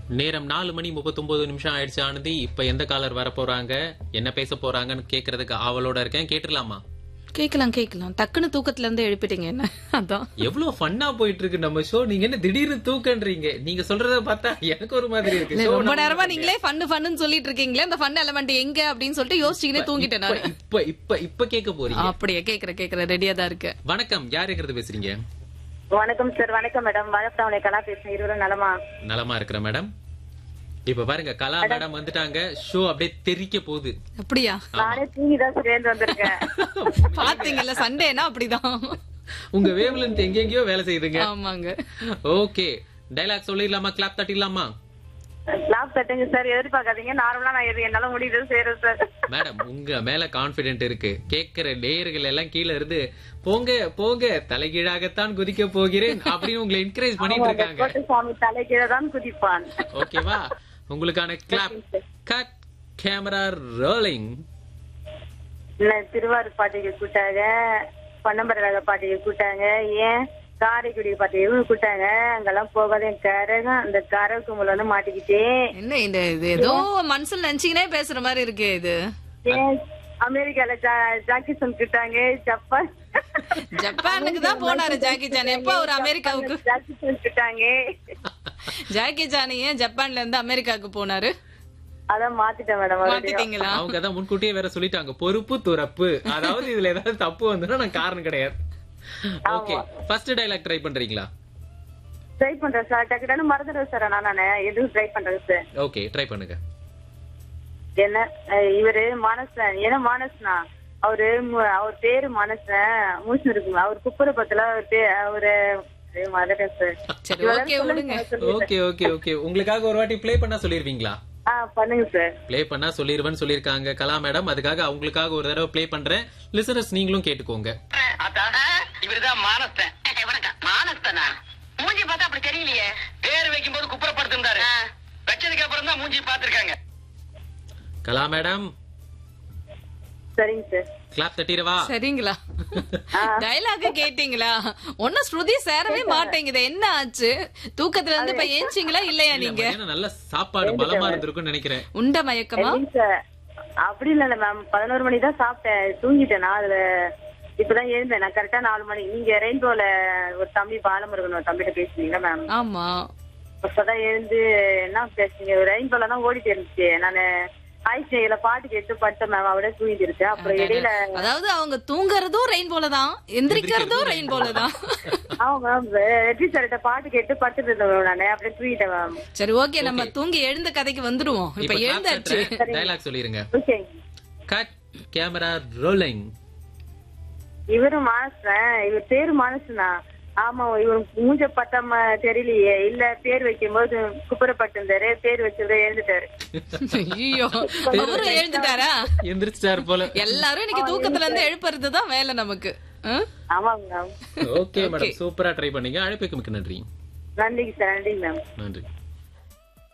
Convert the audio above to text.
நேரம் நாலு மணி முப்பத்தொன்பது நிமிஷம் ஆயிடுச்சு ஆனந்தி இப்ப எந்த காலர் வர போறாங்க என்ன பேச போறாங்கன்னு கேக்குறதுக்கு ஆவலோட இருக்கேன் கேட்டுடலாமா கேக்கலாம் கேக்கலாம் டக்குன்னு தூக்கத்துல இருந்து எழுப்பிட்டீங்க என்ன அதான் எவ்வளவு ஃபன்னா போயிட்டு இருக்கு நம்ம ஷோ நீங்க என்ன திடீர்னு தூக்கன்றீங்க நீங்க சொல்றத பார்த்தா எனக்கு ஒரு மாதிரி இருக்கு இல்ல, Show ரொம்ப நம்ம நேரமா நீங்களே ஃபன்னு ஃபன்னு சொல்லிட்டு இருக்கீங்களே அந்த ஃபன் எலமெண்ட் எங்க அப்படின்னு சொல்லிட்டு யோசிச்சுக்கிட்டே தூங்கிட்டேன் இப்ப நான் இப்ப இப்ப இப்ப கேட்க போறீங்க அப்படியே கேக்குற கேக்குற ரெடியா தான் இருக்கு வணக்கம் யாருங்கிறது பேசுறீங்க வணக்கம் சார் வணக்கம் மேடம் வணக்கம் கலா பேசுறேன் இருவரும் நலமா நலமா இருக்கிற மேடம் இப்ப பாருங்க கலா மேடம் வந்துட்டாங்க ஷோ அப்படியே தெறிக்க போகுது அப்படியா நானே தூங்கி தான் சேர்ந்து வந்திருக்கேன் பாத்தீங்கல்ல சண்டேனா அப்படிதான் உங்க வேவ்லென்த் எங்கெங்கயோ வேலை செய்யுதுங்க ஆமாங்க ஓகே டைலாக் சொல்லிடலாமா கிளாப் தட்டிடலாமா லாப் தட்டுங்க சார் எதிர்பார்க்காதீங்க நார்மலா நான் எது என்னால முடியுது செய்யறேன் சார் மேடம் உங்க மேல கான்பிடென்ட் இருக்கு கேக்குற நேயர்கள் எல்லாம் கீழ இருந்து போங்க போங்க தலைகீழாகத்தான் குதிக்க போகிறேன் அப்படின்னு உங்களை என்கரேஜ் பண்ணிட்டு இருக்காங்க கோட்டை சாமி தலைகீழ தான் குதிப்பான் ஓகேவா உங்களுக்கான கிளாப் கட் கேமரா ரோலிங் இல்ல திருவாரூர் பாட்டிக்கு கூட்டாங்க பன்னம்பரக பாட்டிக்கு கூட்டாங்க ஏன் காரைக்குடி பாட்டிக்கு கூட்டாங்க அங்கெல்லாம் போகாத என் கரகம் அந்த கர கும்பல் வந்து மாட்டிக்கிட்டேன் என்ன இந்த இது ஏதோ மனசுல நினைச்சீங்கன்னே பேசுற மாதிரி இருக்கு இது ஏன் அமெரிக்கால ஜா- ஜாக்கிசன் கூட்டாங்க ஜப்பான் ஜப்பானுக்கு தான் போனாரு ஜாக்கி சான் எப்ப அவர் அமெரிக்காவுக்கு ஜாக்கிசன் கூட்டாங்க ஜாக்கி சான் ஏன் ஜப்பான்ல இருந்து அமெரிக்காவுக்கு போனாரு அதான் மாத்திட்டேன் மேடம் மறுபடியும் மாத்திட்டீங்களா அவங்க தான் முன்கூட்டியே வேற சொல்லிட்டாங்க பொறுப்பு துறப்பு அதாவது இதுல ஏதாவது தப்பு வந்துன்னா நான் காரணம் கிடையாது ஓகே ஃபர்ஸ்ட் டைலாக் ட்ரை பண்றீங்களா ட்ரை பண்றேன் சார் டக்குனு மறந்துடுவேன் சார் ஆனா நானு எதுவும் ட்ரை பண்றேன் சார் ஓகே ட்ரை பண்ணுங்க என்ன அஹ் இவரு மானசன் ஏன்னா மானசனா அவரு மு- அவர் பேரு மானசன் மூச்சு இருக்குங்க அவர் குப்புரப்பத்துல அவர் பே அவரு மறந்துட்டேன் சார் சரி ஓகே விடுங்க ஓகே ஓகே ஓகே உங்களுக்காக ஒரு வாட்டி ப்ளே பண்ணா சொல்லிருவீங்களா ஆ பண்ணுங்க சார் ப்ளே பண்ணா சொல்லிருவேன்னு சொல்லிருக்காங்க கலா மேடம் அதுக்காக அவங்களுக்காக ஒரு தடவை ப்ளே பண்றேன் லிசனர்ஸ் நீங்களும் கேட்டுக்கோங்க அதான் இவருதான் மானஸ்தன் வணக்கம் மானஸ்தனா மூஞ்சி பார்த்தா அப்படி தெரியலையே பேர் வைக்கும் போது குப்புறப்படுத்திருந்தாரு வச்சதுக்கு அப்புறம் தான் மூஞ்சி பாத்திருக்காங்க கலா மேடம் சரிங்க சார் கிளாப் தட்டிரவா சரிங்களா டைலாக் கேட்டீங்களா ஒன்னும் ஸ்ருதி சேரவே மாட்டேங்குது என்ன ஆச்சு தூக்கத்துல இருந்து இப்ப ஏஞ்சிங்களா இல்லையா இல்ல, நீங்க மத்தியானம் நல்ல சாப்பாடு பலமா இருந்திருக்கும்னு நினைக்கிறேன் உண்ட மயக்கமா இல்லைங்க சார் அப்படி இல்ல மேம் பதினோரு மணி தான் சாப்பிட்டேன் தூங்கிட்டேன் நான் அதுல இப்பதான் எழுந்தேன் நான் கரெக்டா நாலு மணி நீங்க ரெயின்போல ஒரு தம்பி பாலமுருகன் ஒரு தம்பிகிட்ட பேசுனீங்களா மேம் ஆமா அப்பதான் எழுந்து என்ன பேசுனீங்க ரெயின்போல தான் ஓடிட்டு இருந்துச்சு நானு ஆயிஷையில பாட்டு கேட்டு படுத்தேன் மேம் அவளே தூங்கிட்டு இருக்கேன் அப்புறம் இடையில அதாவது அவங்க தூங்குறதும் ரெயின் போல தான் எந்திரிக்கிறதும் ரெயின் போல தான் ஆமா மேம் ரெட்டி சார்கிட்ட பாட்டு கேட்டு படுத்துட்டு இருந்தேன் மேம் நானு அப்படியே தூங்கிட்டேன் மேம் சரி ஓகே நம்ம தூங்கி எழுந்த கதைக்கு வந்துருவோம் இப்ப எழுந்தாச்சு டைலாக் சொல்லிருங்க ஓகே கட் கேமரா ரோலிங் இவரு மானசன் இவர் பேரு மானசனா ஆமா இவர் மூஞ்ச பார்த்தா ம- தெரியலையே இல்ல பேர் வைக்கும் போது குப்புறப்பட்டிருந்தாரு பேர் வச்சவரு எழுந்துட்டாரு ஐயோ அவரும் எழுந்துட்டாரா எந்திரிச்சிட்டாரு போல எல்லாரும் இன்னைக்கு தூக்கத்துல இருந்து எழுப்புறது தான் வேலை நமக்கு ஆ? ஆமாங்க மேம் ஓகே மேடம் சூப்பரா ட்ரை பண்ணீங்க அழைப்புக்கு மிக்க நன்றி நன்றிங்க சார் நன்றிங்க மேம் நன்றி